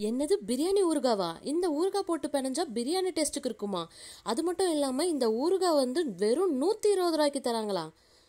என்னது பிரியாணி ஊறுகாவா இந்த ஊறுகாய் போட்டு பிணைஞ்சா பிரியாணி டேஸ்ட்டுக்கு இருக்குமா அது மட்டும் இல்லாமல் இந்த ஊறுகாய் வந்து வெறும் நூற்றி இருபது ரூபாய்க்கு தராங்களா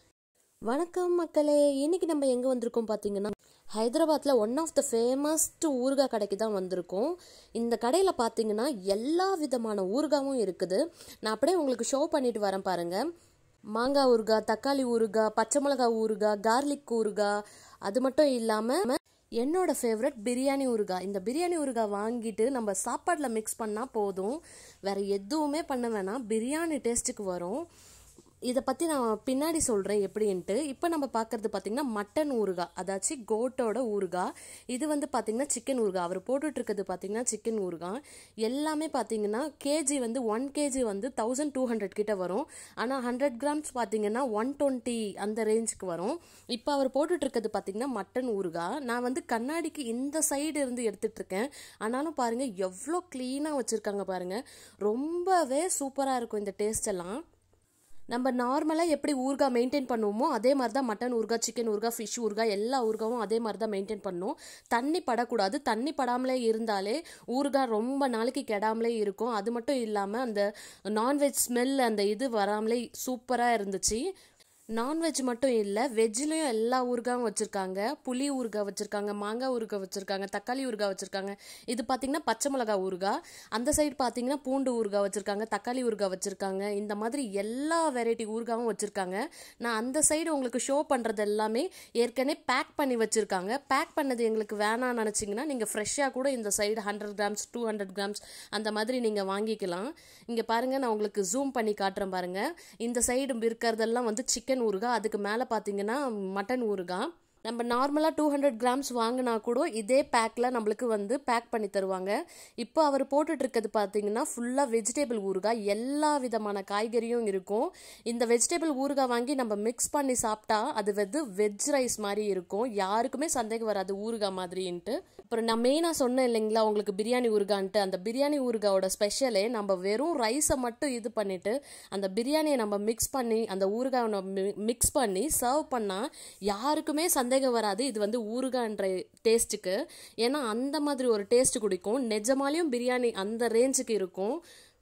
வணக்கம் மக்களே இன்னைக்கு நம்ம எங்கே வந்திருக்கோம் பார்த்தீங்கன்னா ஹைதராபாத்தில் ஒன் ஆஃப் த ஃபேமஸ்ட் ஊறுகாய் கடைக்கு தான் வந்திருக்கோம் இந்த கடையில் பார்த்தீங்கன்னா எல்லா விதமான ஊறுகாவும் இருக்குது நான் அப்படியே உங்களுக்கு ஷோ பண்ணிட்டு வரேன் பாருங்க மாங்காய் ஊறுகாய் தக்காளி ஊறுகாய் பச்சை மிளகாய் ஊறுகாய் கார்லிக் ஊறுகாய் அது மட்டும் இல்லாமல் என்னோட ஃபேவரட் பிரியாணி ஊறுகாய் இந்த பிரியாணி ஊறுகாய் வாங்கிட்டு நம்ம சாப்பாட்டில் மிக்ஸ் பண்ணால் போதும் வேற எதுவுமே பண்ண வேணாம் பிரியாணி டேஸ்ட்டுக்கு வரும் இதை பற்றி நான் பின்னாடி சொல்கிறேன் எப்படின்ட்டு இப்போ நம்ம பார்க்குறது பார்த்திங்கன்னா மட்டன் ஊறுகாய் அதாச்சும் கோட்டோட ஊறுகாய் இது வந்து பார்த்திங்கன்னா சிக்கன் ஊறுகாய் அவர் போட்டுட்ருக்கிறது பார்த்திங்கன்னா சிக்கன் ஊறுகாய் எல்லாமே பார்த்திங்கன்னா கேஜி வந்து ஒன் கேஜி வந்து தௌசண்ட் டூ ஹண்ட்ரட் கிட்ட வரும் ஆனால் ஹண்ட்ரட் கிராம்ஸ் பார்த்திங்கன்னா ஒன் டுவெண்ட்டி அந்த ரேஞ்சுக்கு வரும் இப்போ அவர் போட்டுட்ருக்கிறது பார்த்திங்கன்னா மட்டன் ஊறுகாய் நான் வந்து கண்ணாடிக்கு இந்த சைடு இருந்து எடுத்துட்ருக்கேன் ஆனாலும் பாருங்கள் எவ்வளோ க்ளீனாக வச்சுருக்காங்க பாருங்கள் ரொம்பவே சூப்பராக இருக்கும் இந்த டேஸ்ட் எல்லாம் நம்ம நார்மலாக எப்படி ஊறுகாய் மெயின்டைன் பண்ணுவோமோ அதே மாதிரி தான் மட்டன் ஊறுகாய் சிக்கன் ஊறுகாய் ஃபிஷ் ஊறுகாய் எல்லா ஊறுகாவும் அதே மாதிரி தான் மெயின்டைன் பண்ணணும் தண்ணி படக்கூடாது தண்ணி படாமலே இருந்தாலே ஊறுகாய் ரொம்ப நாளைக்கு கெடாமலே இருக்கும் அது மட்டும் இல்லாமல் அந்த நான்வெஜ் ஸ்மெல் அந்த இது வராமலே சூப்பராக இருந்துச்சு நான்வெஜ் மட்டும் இல்லை வெஜ்லேயும் எல்லா ஊறுகாயும் வச்சுருக்காங்க புளி ஊறுகாய் வச்சுருக்காங்க மாங்காய் ஊறுகாய் வச்சுருக்காங்க தக்காளி ஊறுகாய் வச்சுருக்காங்க இது பார்த்திங்கன்னா பச்சை மிளகாய் ஊறுகாய் அந்த சைடு பார்த்தீங்கன்னா பூண்டு ஊறுகாய் வச்சுருக்காங்க தக்காளி ஊறுகாய் வச்சுருக்காங்க இந்த மாதிரி எல்லா வெரைட்டி ஊறுகாவும் வச்சுருக்காங்க நான் அந்த சைடு உங்களுக்கு ஷோ பண்ணுறது எல்லாமே ஏற்கனவே பேக் பண்ணி வச்சுருக்காங்க பேக் பண்ணது எங்களுக்கு வேணாம்னு நினச்சிங்கன்னா நீங்கள் ஃப்ரெஷ்ஷாக கூட இந்த side hundred grams two hundred grams அந்த மாதிரி நீங்கள் வாங்கிக்கலாம் இங்கே பாருங்கள் நான் உங்களுக்கு ஜூம் பண்ணி காட்டுறேன் பாருங்கள் இந்த சைடு இருக்கிறதெல்லாம் வந்து சிக்கன் ஊறுகாய் அதுக்கு மேலே பார்த்தீங்கன்னா மட்டன் ஊறுகாய் நம்ம நார்மலாக டூ ஹண்ட்ரட் கிராம்ஸ் வாங்கினா கூட இதே பேக்கில் நம்மளுக்கு வந்து பேக் பண்ணி தருவாங்க இப்போ அவர் போட்டுட்டு இருக்கிறது பார்த்தீங்கன்னா ஃபுல்லாக வெஜிடபிள் ஊறுகாய் எல்லா விதமான காய்கறியும் இருக்கும் இந்த வெஜிடபிள் ஊறுகாய் வாங்கி நம்ம மிக்ஸ் பண்ணி சாப்பிட்டா அது வந்து வெஜ் ரைஸ் மாதிரி இருக்கும் யாருக்குமே சந்தேகம் வராது ஊறுகாய் மாதிரின்ட்டு அப்புறம் நான் மெயினாக சொன்னேன் இல்லைங்களா உங்களுக்கு பிரியாணி ஊறுகான்ட்டு அந்த பிரியாணி ஊறுகாயோட ஸ்பெஷலே நம்ம வெறும் ரைஸை மட்டும் இது பண்ணிட்டு அந்த பிரியாணியை நம்ம மிக்ஸ் பண்ணி அந்த ஊறுகாயை மிக்ஸ் பண்ணி சர்வ் பண்ணால் யாருக்குமே சந்தேகம் சந்தேகம் வராது இது வந்து ஊறுகான்ற டேஸ்ட்டுக்கு ஏன்னா அந்த மாதிரி ஒரு டேஸ்ட் குடிக்கும் நிஜமாலையும் பிரியாணி அந்த ரேஞ்சுக்கு இருக்கும்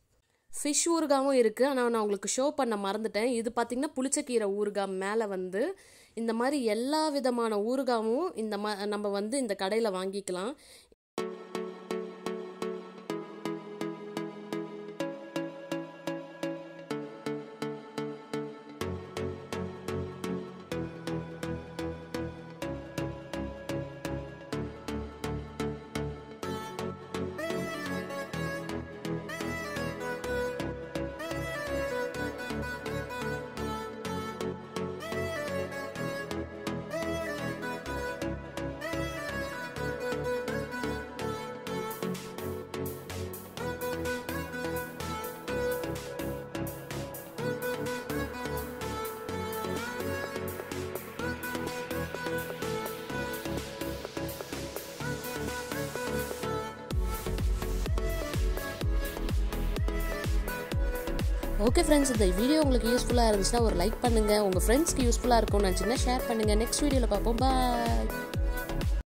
ஃபிஷ் ஊறுகாவும் இருக்குது ஆனால் நான் உங்களுக்கு ஷோ பண்ண மறந்துட்டேன் இது பார்த்திங்கன்னா புளிச்சக்கீரை ஊறுகாய் மேலே வந்து இந்த மாதிரி எல்லா விதமான ஊறுகாவும் இந்த ம நம்ம வந்து இந்த கடையில் வாங்கிக்கலாம் ஓகே ஃப்ரெண்ட்ஸ் இந்த வீடியோ உங்களுக்கு யூஸ்ஃபுல்லாக இருந்துச்சுன்னா ஒரு லைக் பண்ணுங்கள் உங்கள் ஃப்ரெண்ட்ஸ்க்கு யூஸ்ஃபுல்லாக இருக்கும்னு நினச்சிங்கன்னா ஷேர் பண்ணுங்கள் நெக்ஸ்ட் வீடியோவில் பார்ப்போம் பாய்